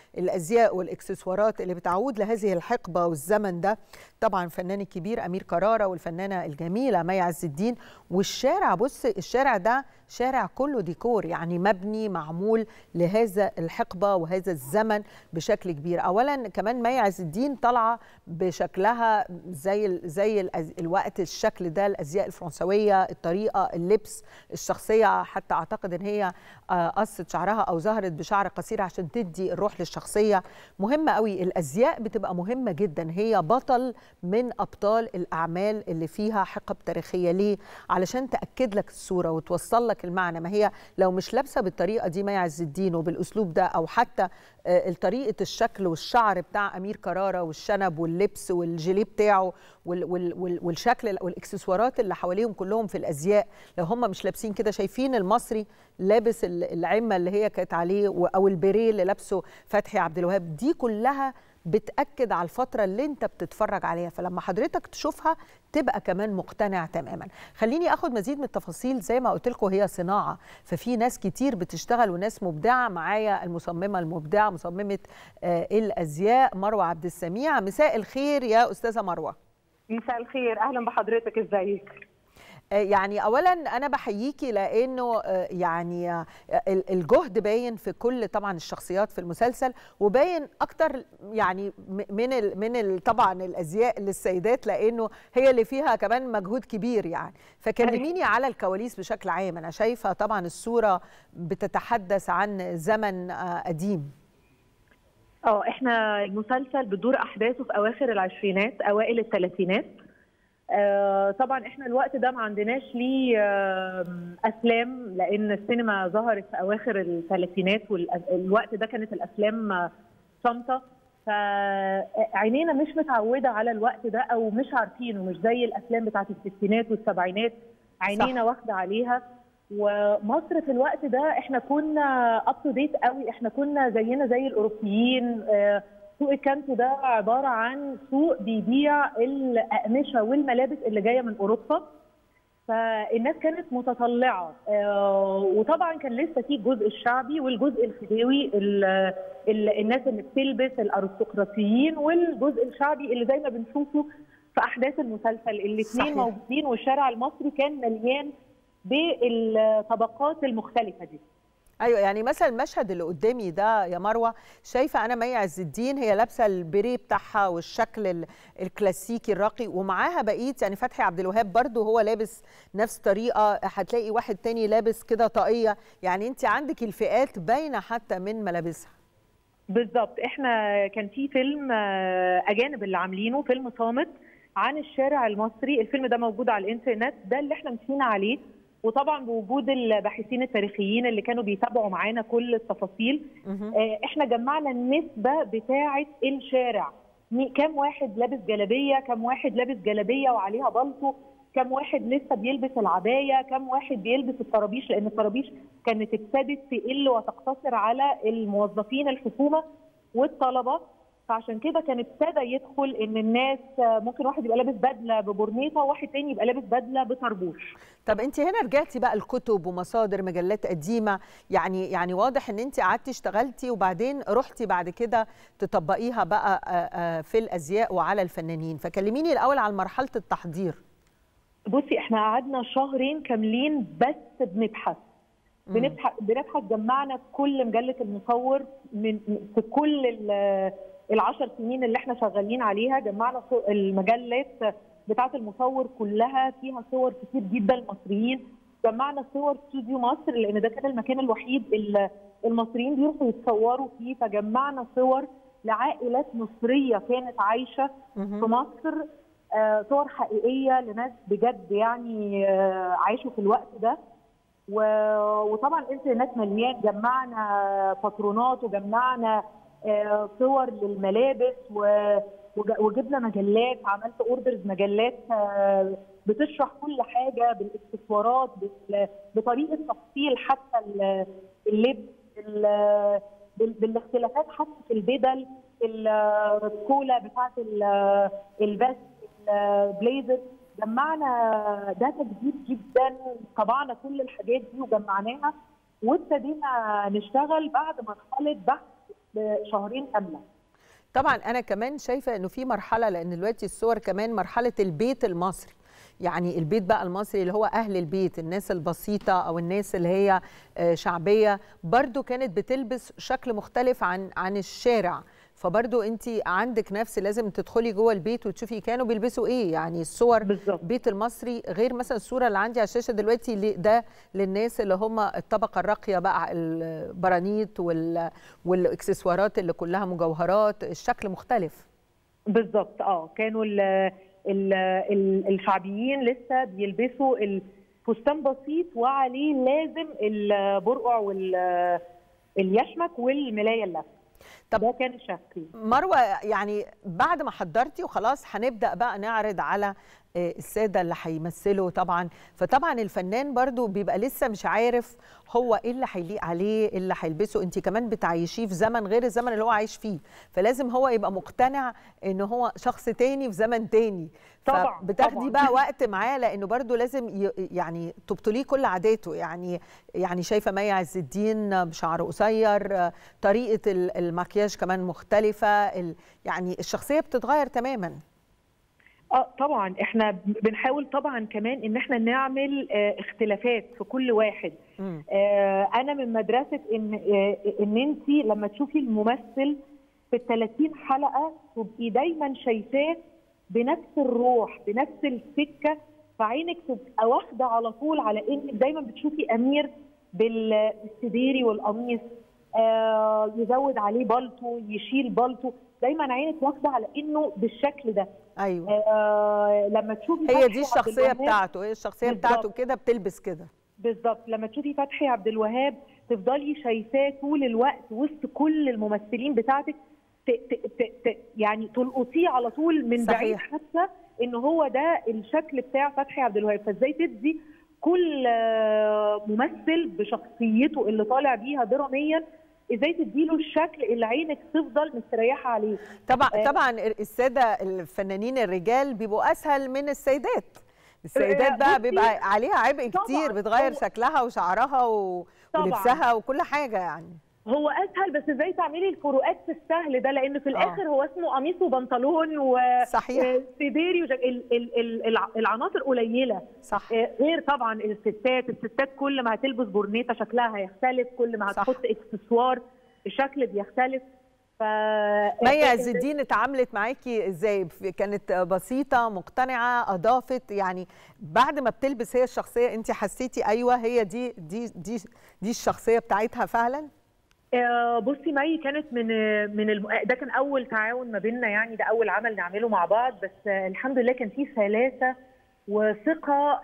الازياء والاكسسوارات اللي بتعود لهذه الحقبه والزمن ده طبعا الفنان الكبير امير كراره والفنانه الجميله مي عز الدين والشارع بص الشارع ده شارع كله ديكور يعني مبني معمول لهذا الحقبه وهذا الزمن بشكل كبير اولا كمان مي عز الدين طالعه بشكلها زي زي الوقت الشكل ده الازياء الفرنسويه الطريقه اللبس الشخصيه حتى اعتقد ان هي قصت شعرها او ظهرت بشعر قصير عشان تدي الروح للشخصيه مهمه قوي الازياء بتبقى مهمه جدا هي بطل من ابطال الاعمال اللي فيها حقب تاريخيه ليه علشان تاكد لك الصوره وتوصل لك المعنى ما هي لو مش لابسه بالطريقه دي مي عز الدين وبالاسلوب ده او حتى طريقه الشكل والشعر بتاع امير كراره والشنب واللبس والجيليه بتاعه وال وال والشكل والاكسسوارات اللي حواليهم كلهم في الازياء لو هم مش لابسين كده شايفين المصري لابس العمه اللي هي كانت عليه او البيريه اللي لابسه فتحي عبد الوهاب دي كلها بتاكد على الفتره اللي انت بتتفرج عليها فلما حضرتك تشوفها تبقى كمان مقتنع تماما خليني اخد مزيد من التفاصيل زي ما قلت لكم هي صناعه ففي ناس كتير بتشتغل وناس مبدعه معايا المصممه المبدعه مصممه آه الازياء مروه عبد السميع مساء الخير يا استاذه مروه
مساء الخير اهلا بحضرتك ازيك
يعني اولا انا بحييكي لانه يعني الجهد باين في كل طبعا الشخصيات في المسلسل وباين اكتر يعني من ال من ال طبعا الازياء للسيدات لانه هي اللي فيها كمان مجهود كبير يعني فكلميني على الكواليس بشكل عام انا شايفه طبعا الصوره بتتحدث عن زمن قديم
اه احنا المسلسل بتدور احداثه في اواخر العشرينات اوائل الثلاثينات آه طبعا احنا الوقت ده ما عندناش ليه آه افلام لان السينما ظهرت في اواخر الثلاثينات والوقت ده كانت الافلام صامته فعينينا مش متعوده على الوقت ده او مش عارفينه مش زي الافلام بتاعت الستينات والسبعينات عينينا واخده عليها ومصر في الوقت ده احنا كنا اب تو ديت قوي احنا كنا زينا زي الاوروبيين آه سوق الكانتو ده عباره عن سوق بيبيع الاقمشه والملابس اللي جايه من اوروبا فالناس كانت متطلعه وطبعا كان لسه في الجزء الشعبي والجزء الخديوي الناس اللي بتلبس الارستقراطيين والجزء الشعبي اللي زي ما بنشوفه في احداث المسلسل الاثنين موجودين والشارع المصري كان مليان بالطبقات المختلفه دي
ايوه يعني مثلا المشهد اللي قدامي ده يا مروه شايفه انا مي عز الدين هي لابسه البريه بتاعها والشكل الكلاسيكي الراقي ومعاها بقيه يعني فتحي عبد الوهاب برده هو لابس نفس طريقه هتلاقي واحد تاني لابس كده طاقيه يعني انت عندك الفئات باينه حتى من ملابسها
بالظبط احنا كان في فيلم اجانب اللي عاملينه فيلم صامت عن الشارع المصري الفيلم ده موجود على الانترنت ده اللي احنا مشينا عليه وطبعا بوجود الباحثين التاريخيين اللي كانوا بيتابعوا معانا كل التفاصيل احنا جمعنا النسبه بتاعه الشارع كم واحد لابس جلابيه كم واحد لابس جلابيه وعليها بلطو كم واحد لسه بيلبس العبايه كم واحد بيلبس الطرابيش لان الطرابيش كانت ابتدت تقل وتقتصر على الموظفين الحكومه والطلبه فعشان كده كان ابتدى يدخل ان الناس ممكن واحد يبقى لابس بدله ببرنيطه وواحد تاني يبقى لابس بدله بطربوش
طب انت هنا رجعتي بقى الكتب ومصادر مجلات قديمه يعني يعني واضح ان انت قعدتي اشتغلتي وبعدين رحتي بعد كده تطبقيها بقى في الازياء وعلى الفنانين فكلميني الاول عن مرحله التحضير
بصي احنا قعدنا شهرين كاملين بس بنبحث بنبحث بنبحث جمعنا كل مجله المصور من في كل العشر سنين اللي احنا شغالين عليها جمعنا المجلات بتاعه المصور كلها فيها صور كتير جدا مصريين جمعنا صور استوديو مصر لان ده كان المكان الوحيد اللي المصريين بيروحوا يتصوروا فيه فجمعنا صور لعائلات مصريه كانت عايشه في مصر آه صور حقيقيه لناس بجد يعني آه عاشوا في الوقت ده وطبعا الانترنت مليان جمعنا باترونات وجمعنا آه صور للملابس وجبنا مجلات عملت اوردرز مجلات بتشرح كل حاجه بالاكسسوارات بطريقه تفصيل حتى اللبس بالاختلافات حتى في البدل الكولا بتاعت البس البليزر جمعنا داتا كبير جدا طبعنا كل الحاجات دي وجمعناها وابتدينا نشتغل بعد مرحله بحث بشهرين كامله
طبعا انا كمان شايفه انه في مرحله لان دلوقتي الصور كمان مرحله البيت المصري يعني البيت بقى المصري اللي هو اهل البيت الناس البسيطه او الناس اللي هي شعبيه برضو كانت بتلبس شكل مختلف عن عن الشارع فبرضو انت عندك نفس لازم تدخلي جوه البيت وتشوفي كانوا بيلبسوا ايه يعني الصور
بالظبط.
بيت المصري غير مثلا الصوره اللي عندي على الشاشه دلوقتي ده للناس اللي هم الطبقه الراقيه بقى البرانيت وال والاكسسوارات اللي كلها مجوهرات الشكل مختلف
بالظبط اه كانوا ال ال ال الشعبيين لسه بيلبسوا الفستان بسيط وعليه لازم البرقع واليشمك والملايه اللفه
طب
ده كان الشكل
مروه يعني بعد ما حضرتي وخلاص هنبدا بقى نعرض على الساده اللي هيمثلوا طبعا فطبعا الفنان برضو بيبقى لسه مش عارف هو ايه اللي هيليق عليه ايه اللي هيلبسه انت كمان بتعيشيه في زمن غير الزمن اللي هو عايش فيه فلازم هو يبقى مقتنع ان هو شخص تاني في زمن تاني
طبعا
بتاخدي
طبعا.
بقى وقت معاه لانه برضو لازم يعني تبطليه كل عاداته يعني يعني شايفه مي عز الدين بشعر قصير طريقه المكياج كمان مختلفه يعني الشخصيه بتتغير تماما
اه طبعا احنا بنحاول طبعا كمان ان احنا نعمل اه اختلافات في كل واحد اه انا من مدرسه ان اه ان انت لما تشوفي الممثل في ال 30 حلقه تبقي دايما شايفاه بنفس الروح بنفس السكه فعينك تبقى واخده على طول على انك دايما بتشوفي امير بالسديري والقميص آه يزود عليه بالطو يشيل بالطو دايما عينك واخده على انه بالشكل ده
ايوه
آه لما تشوفي
هي دي الشخصيه بتاعته هي الشخصيه بتاعته كده بتلبس كده
بالظبط لما تشوفي فتحي عبد الوهاب تفضلي شايفاه طول الوقت وسط كل الممثلين بتاعتك ت ت ت ت يعني تلقطيه على طول من
صحيح.
بعيد حتى ان هو ده الشكل بتاع فتحي عبد الوهاب فازاي تدي كل ممثل بشخصيته اللي طالع بيها دراميا ازاي تديله الشكل اللي عينك تفضل مستريحه عليه
طبعا طبعا الساده الفنانين الرجال بيبقوا اسهل من السيدات السيدات بقى بيبقى عليها عبء كتير بتغير شكلها وشعرها و... ولبسها وكل حاجه يعني
هو اسهل بس ازاي تعملي الفروقات في السهل ده لان في الاخر آه. هو اسمه قميص وبنطلون و
صحيح
سديري وجك... ال... ال... ال... العناصر قليله
صح
غير طبعا الستات الستات كل ما هتلبس بورنيطه شكلها هيختلف كل ما هتحط اكسسوار الشكل بيختلف ف
مي عز الدين اتعاملت معاكي ازاي كانت بسيطه مقتنعه اضافت يعني بعد ما بتلبس هي الشخصيه انت حسيتي ايوه هي دي دي دي دي الشخصيه بتاعتها فعلا
بصي مي كانت من من الم... ده كان اول تعاون ما بيننا يعني ده اول عمل نعمله مع بعض بس الحمد لله كان فيه سلاسه وثقه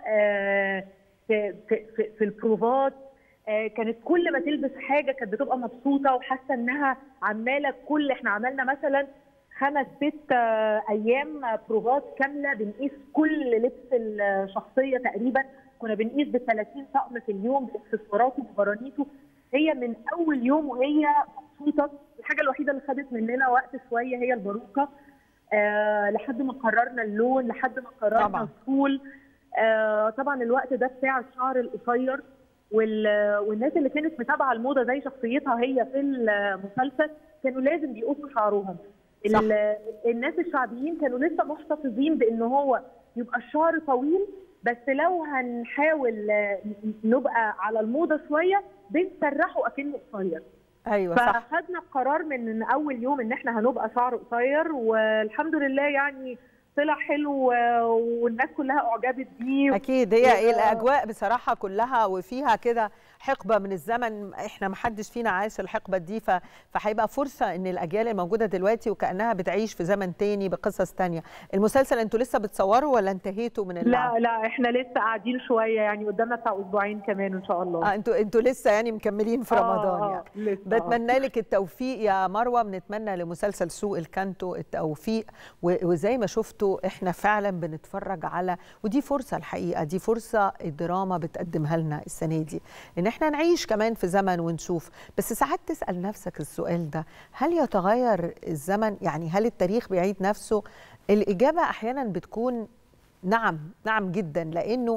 في في في البروفات كانت كل ما تلبس حاجه كانت بتبقى مبسوطه وحاسه انها عماله كل احنا عملنا مثلا خمس ست ايام بروفات كامله بنقيس كل لبس الشخصيه تقريبا كنا بنقيس ب 30 طقم في اليوم باكسسواراته ببرانيته هي من اول يوم وهي مبسوطه الحاجه الوحيده اللي خدت مننا وقت شويه هي الباروكه آه لحد ما قررنا اللون لحد ما قررنا
طبعا.
الطول آه طبعا الوقت ده بتاع الشعر القصير والناس اللي كانت متابعه الموضه زي شخصيتها هي في المسلسل كانوا لازم بيقصوا شعرهم
صح.
الناس الشعبيين كانوا لسه محتفظين بان هو يبقى الشعر طويل بس لو هنحاول نبقى على الموضه شويه بنسرحه اكنه قصير
ايوه صح
فاخدنا القرار من اول يوم ان احنا هنبقى شعر قصير والحمد لله يعني طلع حلو والناس كلها اعجبت بيه
اكيد هي و... الاجواء بصراحه كلها وفيها كده حقبه من الزمن احنا ما حدش فينا عاش الحقبه دي ف... فهيبقى فرصه ان الاجيال الموجوده دلوقتي وكانها بتعيش في زمن تاني بقصص تانية المسلسل انتوا لسه بتصوروا ولا انتهيتوا من
اللعب؟ لا لا احنا لسه قاعدين شويه يعني قدامنا بتاع اسبوعين كمان ان شاء الله
اه انتوا انتوا لسه يعني مكملين في رمضان
آه
يعني
لسه
بتمنى لك التوفيق يا مروه بنتمنى لمسلسل سوق الكانتو التوفيق وزي ما شفتوا احنا فعلا بنتفرج على ودي فرصه الحقيقه دي فرصه الدراما بتقدمها لنا السنه دي ان احنا نعيش كمان في زمن ونشوف بس ساعات تسال نفسك السؤال ده هل يتغير الزمن يعني هل التاريخ بيعيد نفسه الاجابه احيانا بتكون نعم نعم جدا لانه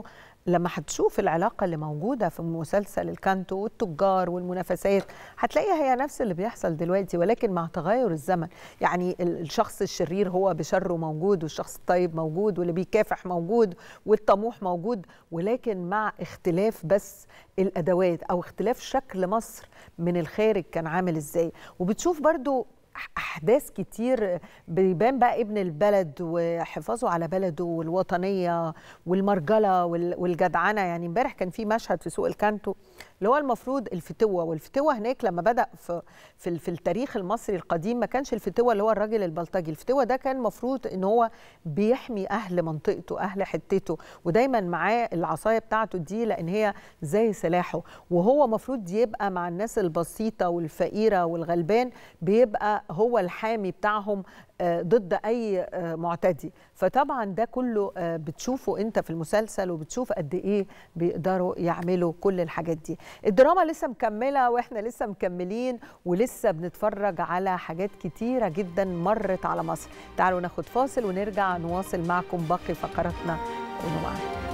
لما هتشوف العلاقة اللي موجودة في مسلسل الكانتو والتجار والمنافسات هتلاقيها هي نفس اللي بيحصل دلوقتي ولكن مع تغير الزمن يعني الشخص الشرير هو بشره موجود والشخص الطيب موجود واللي بيكافح موجود والطموح موجود ولكن مع اختلاف بس الأدوات أو اختلاف شكل مصر من الخارج كان عامل إزاي وبتشوف برضو احداث كتير بيبان بقى ابن البلد وحفاظه على بلده والوطنيه والمرجله والجدعنه يعني امبارح كان في مشهد في سوق الكانتو اللي هو المفروض الفتوه والفتوه هناك لما بدا في في, في التاريخ المصري القديم ما كانش الفتوه اللي هو الراجل البلطجي الفتوه ده كان المفروض ان هو بيحمي اهل منطقته اهل حتته ودايما معاه العصايه بتاعته دي لان هي زي سلاحه وهو المفروض يبقى مع الناس البسيطه والفقيره والغلبان بيبقى هو الحامي بتاعهم ضد اي معتدي فطبعا ده كله بتشوفه انت في المسلسل وبتشوف قد ايه بيقدروا يعملوا كل الحاجات دي الدراما لسه مكمله واحنا لسه مكملين ولسه بنتفرج على حاجات كتيره جدا مرت على مصر تعالوا ناخد فاصل ونرجع نواصل معكم باقي فقراتنا كونوا معانا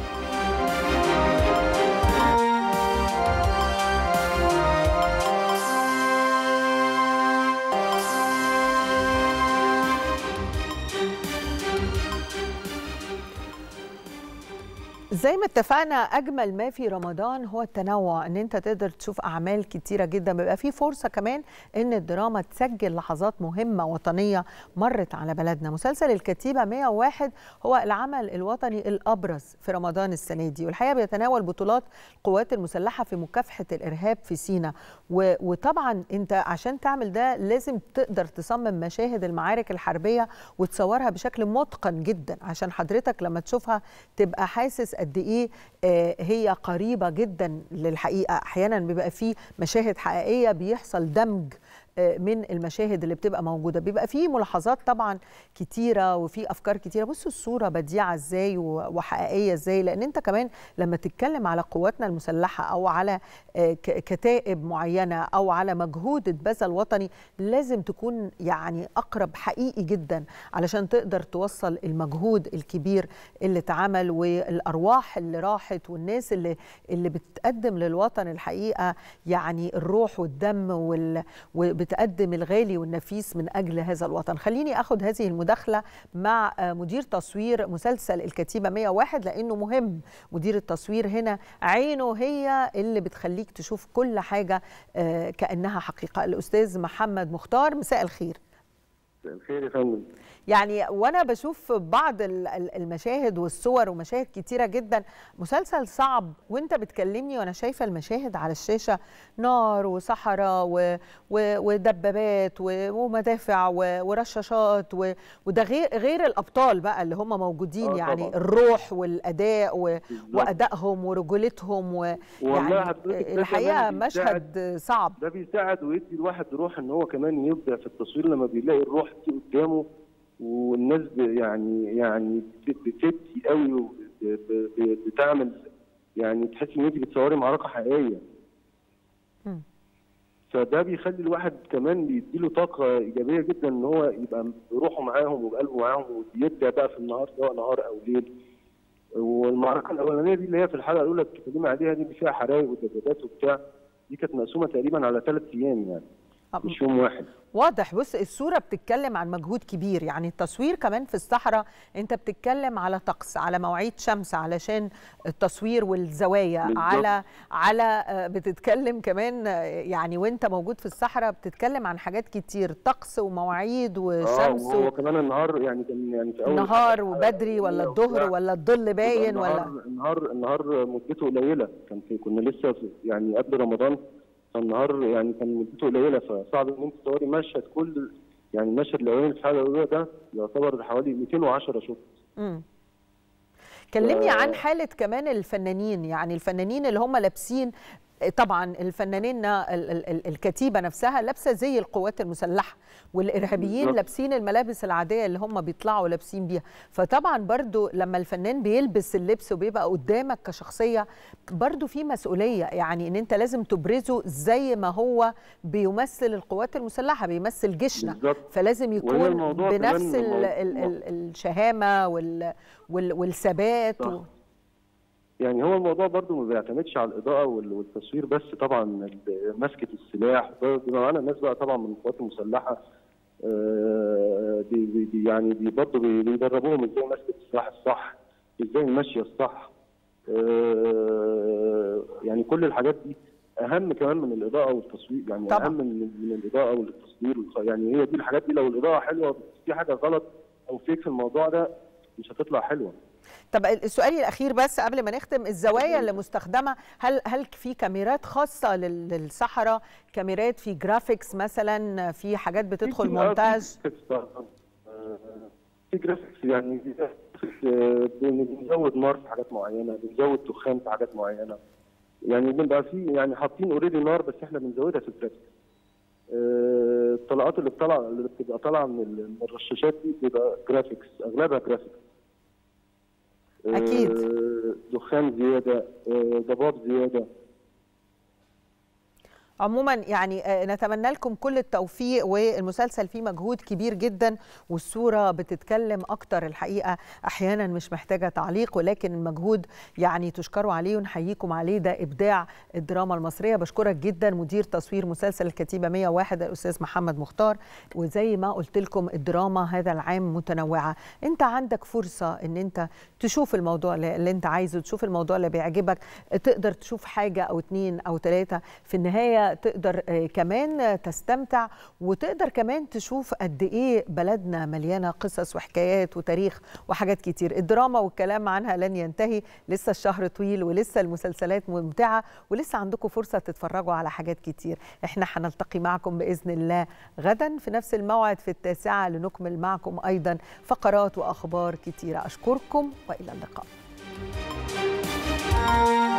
زي ما اتفقنا اجمل ما في رمضان هو التنوع ان انت تقدر تشوف اعمال كتيره جدا بيبقى في فرصه كمان ان الدراما تسجل لحظات مهمه وطنيه مرت على بلدنا مسلسل الكتيبه 101 هو العمل الوطني الابرز في رمضان السنه دي والحقيقه بيتناول بطولات القوات المسلحه في مكافحه الارهاب في سينا وطبعا انت عشان تعمل ده لازم تقدر تصمم مشاهد المعارك الحربيه وتصورها بشكل متقن جدا عشان حضرتك لما تشوفها تبقى حاسس قد ايه هي قريبه جدا للحقيقه احيانا بيبقى في مشاهد حقيقيه بيحصل دمج من المشاهد اللي بتبقى موجوده بيبقى في ملاحظات طبعا كتيره وفي افكار كتيره بصوا الصوره بديعه ازاي وحقيقيه ازاي لان انت كمان لما تتكلم على قواتنا المسلحه او على كتائب معينه او على مجهود اتبذل وطني لازم تكون يعني اقرب حقيقي جدا علشان تقدر توصل المجهود الكبير اللي اتعمل والارواح اللي راحت والناس اللي اللي بتقدم للوطن الحقيقه يعني الروح والدم وال بتقدم الغالي والنفيس من اجل هذا الوطن خليني اخد هذه المداخله مع مدير تصوير مسلسل الكتيبه 101 لانه مهم مدير التصوير هنا عينه هي اللي بتخليك تشوف كل حاجه كانها حقيقه الاستاذ محمد مختار مساء الخير
الخير يا فندم
يعني وانا بشوف بعض المشاهد والصور ومشاهد كتيره جدا مسلسل صعب وانت بتكلمني وانا شايفه المشاهد على الشاشه نار وصحراء ودبابات ومدافع ورشاشات وده غير غير الابطال بقى اللي هم موجودين يعني طبعا. الروح والاداء وادائهم ورجولتهم ويعني الحقيقه مشهد صعب
ده بيساعد ويدي الواحد روح ان هو كمان يبدع في التصوير لما بيلاقي الروح دي قدامه والناس يعني يعني بتدي قوي بتعمل يعني تحس ان انت بتصوري معركه حقيقيه فده بيخلي الواحد كمان بيديله طاقه ايجابيه جدا ان هو يبقى بروحه معاهم وبقلبه معاهم ويبدع بقى في النهار سواء نهار او ليل والمعركه الاولانيه دي اللي هي في الحلقه الاولى بتتكلمي عليها دي اللي فيها حرايق ودبابات وبتاع دي كانت مقسومه تقريبا على ثلاث ايام يعني مش يوم واحد
واضح بص الصورة بتتكلم عن مجهود كبير يعني التصوير كمان في الصحراء انت بتتكلم على طقس على مواعيد شمس علشان التصوير والزوايا بالضبط. على على بتتكلم كمان يعني وانت موجود في الصحراء بتتكلم عن حاجات كتير طقس ومواعيد وشمس
اه وهو كمان النهار يعني كان يعني
في اول نهار وبدري ولا الظهر ولا الظل باين
ولا النهار النهار مدته قليله كان في كنا لسه في يعني قبل رمضان فالنهار يعني كان مدته قليله فصعب ان انت تصوري مشهد كل يعني المشهد الاولاني في الحلقه الاولى ده يعتبر حوالي 210 شوط.
امم كلمني عن حاله كمان الفنانين يعني الفنانين اللي هم لابسين طبعا الفنانين الكتيبه نفسها لابسه زي القوات المسلحه والارهابيين لابسين الملابس العاديه اللي هم بيطلعوا لابسين بيها فطبعا برضو لما الفنان بيلبس اللبس وبيبقى قدامك كشخصيه برضو في مسؤوليه يعني ان انت لازم تبرزه زي ما هو بيمثل القوات المسلحه بيمثل جيشنا
بالزبط.
فلازم يكون بنفس ال ال ال الشهامه وال والثبات و...
يعني هو الموضوع برضو ما بيعتمدش على الاضاءه وال- والتصوير بس طبعا ال- مسكه السلاح ده بيبقى معانا الناس بقى طبعا من القوات المسلحه آه، بي بي بي- يعني بي برضه بي- بيدربوهم ازاي مسكه السلاح الصح ازاي المشيه الصح آه، يعني كل الحاجات دي اهم كمان من الاضاءه والتصوير يعني
طبعاً.
اهم من من الاضاءه والتصوير والخ- يعني هي دي الحاجات دي لو الاضاءه حلوه في حاجه غلط او فيك في الموضوع ده مش هتطلع حلوه
طب السؤال الاخير بس قبل ما نختم الزوايا اللي مستخدمه هل هل في كاميرات خاصه لل- للصحراء كاميرات في جرافيكس مثلا في حاجات بتدخل
في- آه،
مونتاج
في جرافيكس طبعاً. آه، في جرافيكس يعني في جرافيكس، آه، بن- بنزود نار في حاجات معينه بنزود دخان في حاجات معينه يعني بنبقى في يعني حاطين اوريدي نار بس احنا بنزودها في الجرافيكس آه، الطلقات اللي بتطلع اللي بتبقى طالعه من ال- من الرشاشات دي بيبقى جرافيكس اغلبها جرافيكس آه،
أكيد.
دخان زياده آه، ضباب زياده
عموما يعني آه، نتمنى لكم كل التوفيق والمسلسل فيه مجهود كبير جدا والصورة بتتكلم أكتر الحقيقة أحيانا مش محتاجة تعليق ولكن المجهود يعني تشكروا عليه ونحييكم عليه ده إبداع الدراما المصرية بشكرك جدا مدير تصوير مسلسل الكتيبة 101 الأستاذ محمد مختار وزي ما قلت لكم الدراما هذا العام متنوعة أنت عندك فرصة أن أنت تشوف الموضوع اللي اللي أنت عايزه تشوف الموضوع اللي بيعجبك تقدر تشوف حاجة أو اتنين أو تلاتة في النهاية تقدر آه، كمان آه، تستمتع وتقدر كمان تشوف قد إيه بلدنا مليانة قصص وحكايات وتاريخ وحاجات كتير الدراما والكلام عنها لن ينتهي لسه الشهر طويل ولسه المسلسلات ممتعة ولسه عندكم فرصة تتفرجوا على حاجات كتير احنا هنلتقي معكم بإذن الله غدا في نفس الموعد في التاسعة لنكمل معكم أيضا فقرات وأخبار كتيرة أشكركم وإلى اللقاء